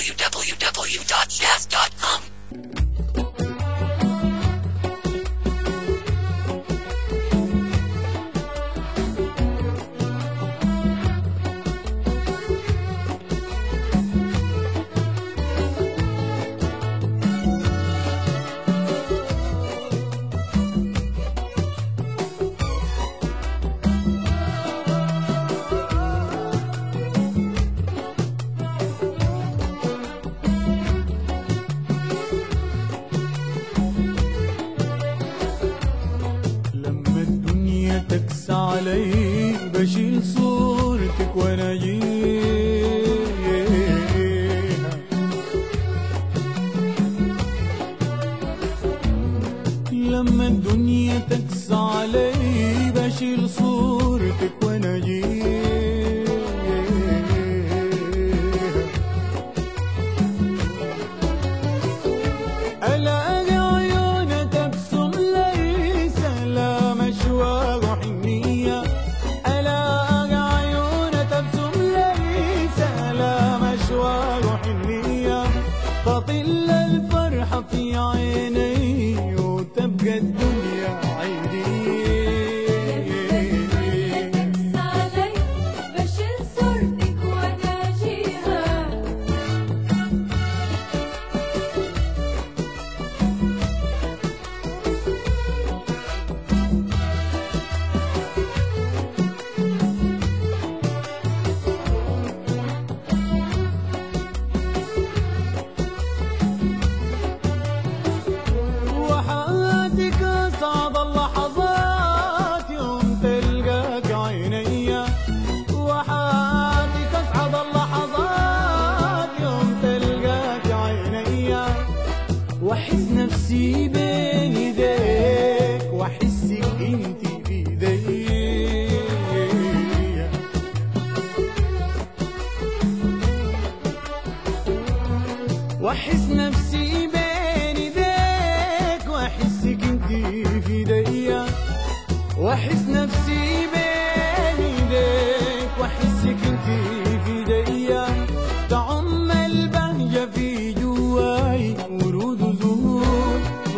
www.jazz.com. لما الدنيا تكسى علي بشيل صورتك وانا جيها لما الدنيا تكسى علي بشيل صورتك وانا جيها ألاقي عيونك تبسم لي سلام أشواق وحنية ألاقي عيونك تبسم لي سلام أشواق وحنية تطل الفرحة في عيني وتبقى الدنيا عيدية علي بشيل صورتك واناجيها وحياتك أصعب اللحظات يوم تلقاك عينيا وحياتك أصعب اللحظات يوم تلقاك عينيا وأحس نفسي بين ايديك وأحسك انت بيديا واحس نفسي بين ايديك واحسك انت في ايديا واحس نفسي بين ايديك واحسك انت في ايديا تعم البهجة في جواي ورود وزهور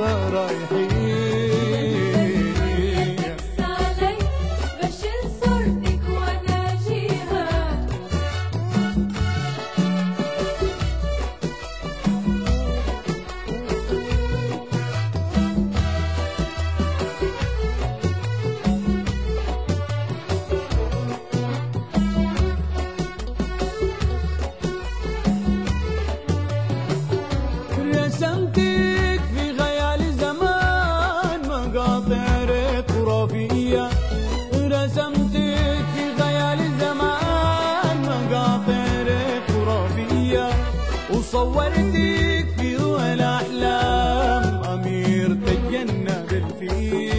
فرايحين علي بشيل صورتك واناجيها رسمتك في خيال زمان مقاطع ريت خرافية رسمتك في خيال زمان مقاطع ريت خرافية وصورتك في رؤى الأحلام أمير تجنب فيها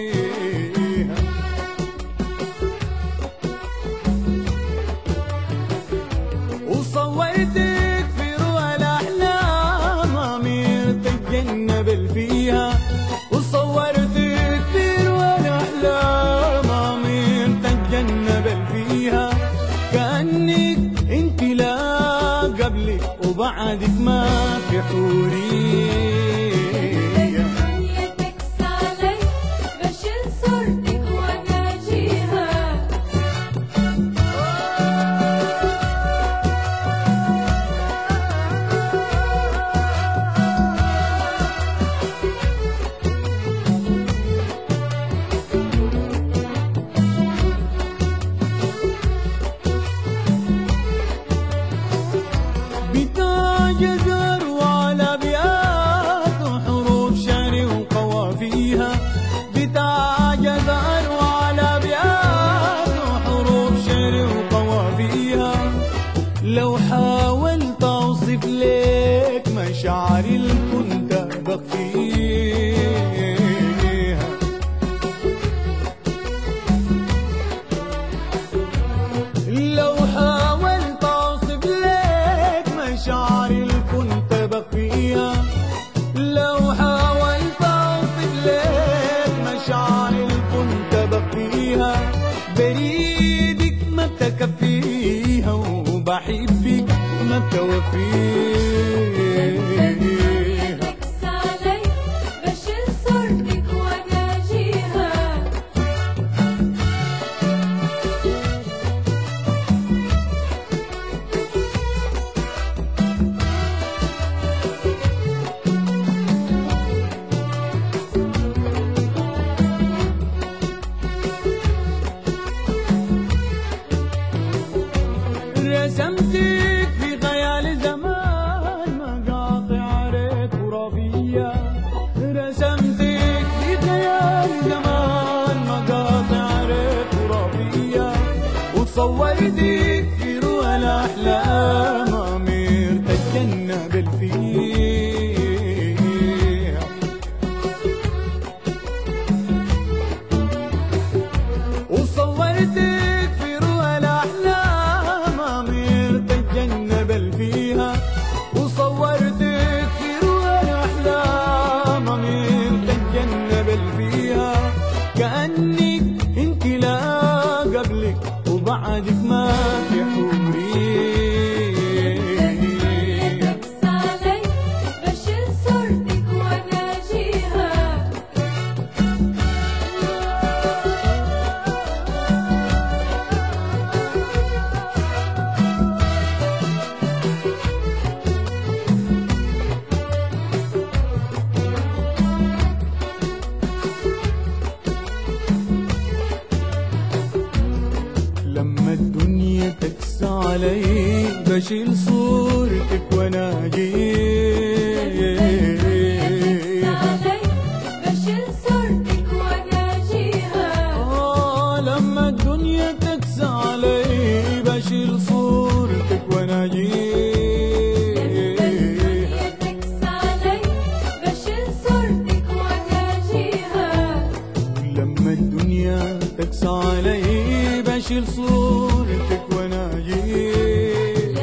وصورتك في رؤى الأحلام أمير تتجنب فيها وصورتك في رؤى الأحلام أمير تتجنب فيها كأنك انت لا قبلك وبعدك ما في حورية الدنيا تكسى علي بشيل صورتك واناجيها بتاج زر وعلى أبيات وحروف شعر وقوافيها بتاج زر وعلى أبيات وحروف شعر وقوافيها لو حاولت أوصف لك مشاعري اللي كنت بخفيها لو حاولت اوصف لك مشاعري اللي كنت بخفيها لو حاولت اوصف لك مشاعري اللي كنت بخفيها بريدك ما تكفيها وبحبك ما توفيها تتجنب الفيها وصورتك في روى الأحلام أمير تتجنب الفيها وصورتك في روى الأحلام أمير تتجنب الفيها كأنك انت لا قبلك وبعدك ما في حوري تكس علي بشيل صورتك واناجيها لما الدنيا تكسى علي بشيل صورتك واناجيك علي بشيل صورتك واناجيها آه لما الدنيا تكسى علي بشيل صورتك واناجيك تكس علي بشيل صورتك واناجيها لما الدنيا تكسى علي بشيل صورتك واناجيك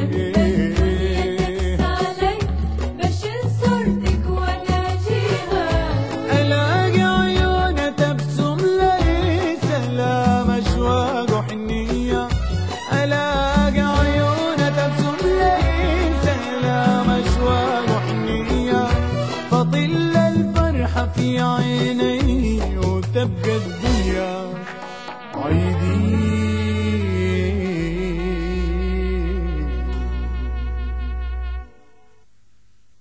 علي بشيل صورتك واناجيها الاقي عيونها تبسم لي سلام اشواق وحنيه الاقي عيونها تبسم لي سلام اشواق وحنيه فطل الفرحه في عيني وتبقى الدنيا